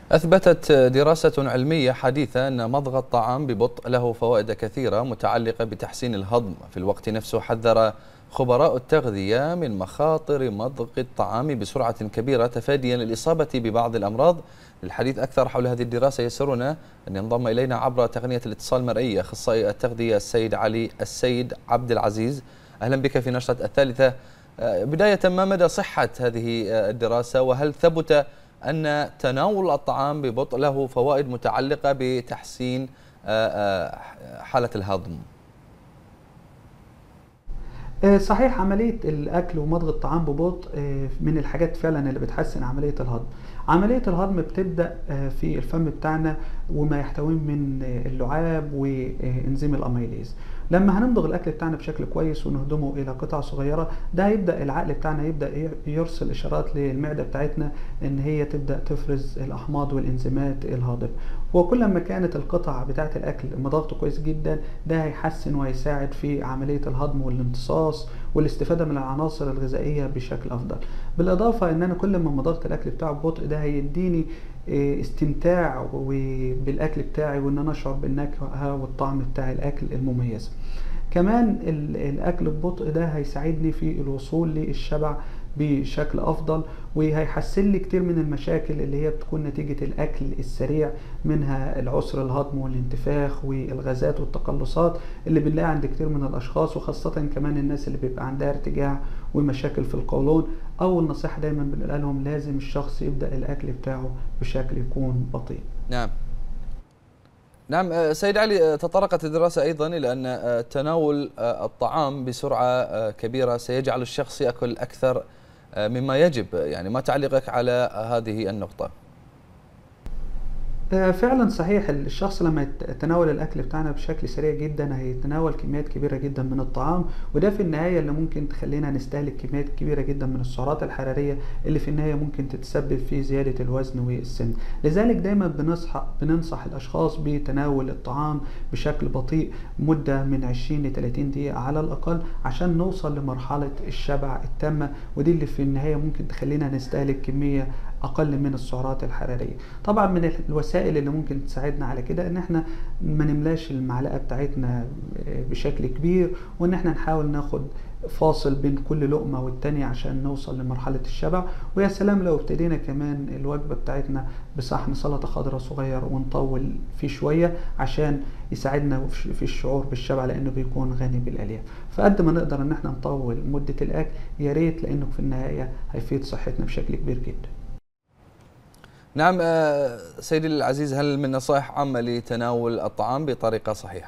أثبتت دراسة علمية حديثة أن مضغ الطعام ببطء له فوائد كثيرة متعلقة بتحسين الهضم في الوقت نفسه حذر خبراء التغذية من مخاطر مضغ الطعام بسرعة كبيرة تفاديا للإصابة ببعض الأمراض للحديث أكثر حول هذه الدراسة يسرنا أن ينضم إلينا عبر تقنية الاتصال المرئي أخصائي التغذية السيد علي السيد عبد العزيز أهلا بك في نشرة الثالثة بداية ما مدى صحة هذه الدراسة وهل ثبت أن تناول الطعام ببطء له فوائد متعلقة بتحسين حالة الهضم صحيح عملية الأكل ومضغ الطعام ببطء من الحاجات فعلا اللي بتحسن عملية الهضم عملية الهضم بتبدأ في الفم بتاعنا وما يحتويه من اللعاب وإنزيم الأميليز لما هنمضغ الاكل بتاعنا بشكل كويس ونهضمه الى قطع صغيره ده هيبدا العقل بتاعنا يبدا يرسل اشارات للمعده بتاعتنا ان هي تبدا تفرز الاحماض والانزيمات الهاضمه وكل ما كانت القطع بتاعه الاكل مضغته كويس جدا ده هيحسن ويساعد في عمليه الهضم والامتصاص والاستفاده من العناصر الغذائيه بشكل افضل بالاضافه ان انا كل ما مضغت الاكل بتاعه ببطء ده هيديني استمتاع بالاكل بتاعي وان انا اشعر بالنكهه والطعم بتاع الاكل المميز كمان الاكل ببطء ده هيساعدني في الوصول للشبع بشكل افضل وهيحسن لي كتير من المشاكل اللي هي بتكون نتيجه الاكل السريع منها العسر الهضم والانتفاخ والغازات والتقلصات اللي بنلاقيها عند كتير من الاشخاص وخاصه كمان الناس اللي بيبقى عندها ارتجاع ومشاكل في القولون اول نصيحه دايما بنقولها لهم لازم الشخص يبدا الاكل بتاعه بشكل يكون بطيء نعم نعم سيد علي تطرقت الدراسة أيضا إلى أن تناول الطعام بسرعة كبيرة سيجعل الشخص يأكل أكثر مما يجب يعني ما تعليقك على هذه النقطة فعلا صحيح الشخص لما يتناول الاكل بتاعنا بشكل سريع جدا هيتناول كميات كبيره جدا من الطعام وده في النهايه اللي ممكن تخلينا نستهلك كميات كبيره جدا من السعرات الحراريه اللي في النهايه ممكن تتسبب في زياده الوزن والسن لذلك دايما بنصح بننصح الاشخاص بتناول الطعام بشكل بطيء مده من 20 ل 30 دقيقه على الاقل عشان نوصل لمرحله الشبع التامه ودي اللي في النهايه ممكن تخلينا نستهلك كميه اقل من السعرات الحراريه طبعا من الوسائل اللي ممكن تساعدنا على كده ان احنا ما نملاش المعلقه بتاعتنا بشكل كبير وان احنا نحاول ناخد فاصل بين كل لقمه والتانية عشان نوصل لمرحله الشبع ويا سلام لو ابتدينا كمان الوجبه بتاعتنا بصحن سلطه خضراء صغير ونطول فيه شويه عشان يساعدنا في الشعور بالشبع لانه بيكون غني بالالياف فقد ما نقدر ان احنا نطول مده الاكل يا ريت لانه في النهايه هيفيد صحتنا بشكل كبير جدا نعم سيدي العزيز هل من نصائح عامة لتناول الطعام بطريقة صحيحة؟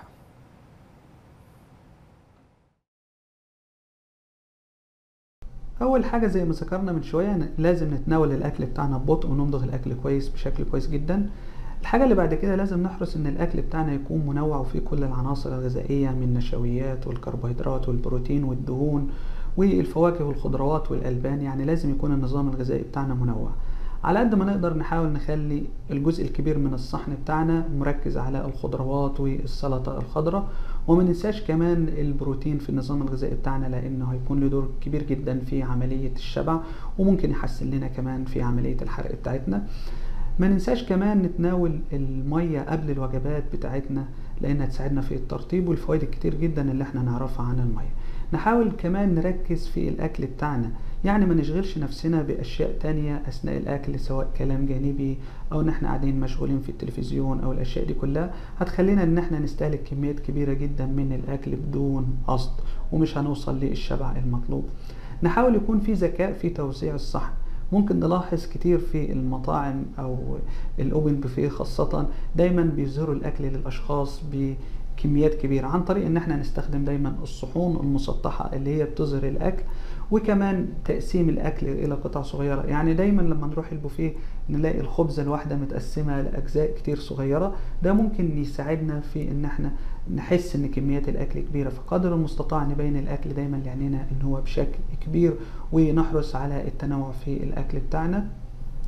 أول حاجة زي ما ذكرنا من شوية لازم نتناول الأكل بتاعنا ببطء ونمضغ الأكل كويس بشكل كويس جدا الحاجة اللي بعد كده لازم نحرص إن الأكل بتاعنا يكون منوع وفيه كل العناصر الغذائية من النشويات والكربوهيدرات والبروتين والدهون والفواكه والخضروات والألبان يعني لازم يكون النظام الغذائي بتاعنا منوع على قد ما نقدر نحاول نخلي الجزء الكبير من الصحن بتاعنا مركز على الخضروات والسلطة الخضراء وما ننساش كمان البروتين في النظام الغذائي بتاعنا لانه هيكون له دور كبير جدا في عملية الشبع وممكن يحسن لنا كمان في عملية الحرق بتاعتنا ما ننساش كمان نتناول المية قبل الوجبات بتاعتنا لانها تساعدنا في الترطيب والفوائد الكتير جدا اللي احنا نعرفها عن المية نحاول كمان نركز في الاكل بتاعنا يعني ما نشغلش نفسنا باشياء تانية اثناء الاكل سواء كلام جانبي او ان احنا قاعدين مشغولين في التلفزيون او الاشياء دي كلها هتخلينا ان احنا نستهلك كميات كبيرة جدا من الاكل بدون قصد ومش هنوصل للشبع المطلوب نحاول يكون في ذكاء في توزيع الصحن ممكن نلاحظ كتير في المطاعم او الاوبن بوفيه خاصة دايما بيظهروا الاكل للاشخاص بكميات كبيرة عن طريق ان احنا نستخدم دايما الصحون المسطحة اللي هي بتظهر الاكل وكمان تقسيم الاكل الى قطع صغيره يعني دايما لما نروح البوفيه نلاقي الخبزه الواحده متقسمه لاجزاء كتير صغيره ده ممكن يساعدنا في ان احنا نحس ان كميات الاكل كبيره فقدر المستطاع نبين الاكل دايما لعينينا ان هو بشكل كبير ونحرص على التنوع في الاكل بتاعنا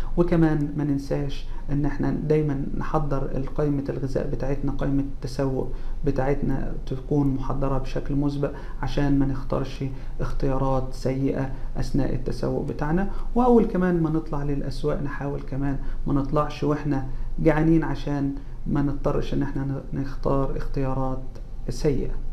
وكمان ما ننساش ان احنا دايما نحضر قائمة الغذاء بتاعتنا قائمة التسوق بتاعتنا تكون محضرة بشكل مسبق عشان ما نختارش اختيارات سيئة اثناء التسوق بتاعنا واول كمان ما نطلع للاسواق نحاول كمان ما نطلعش واحنا جعانين عشان ما نضطرش ان احنا نختار اختيارات سيئة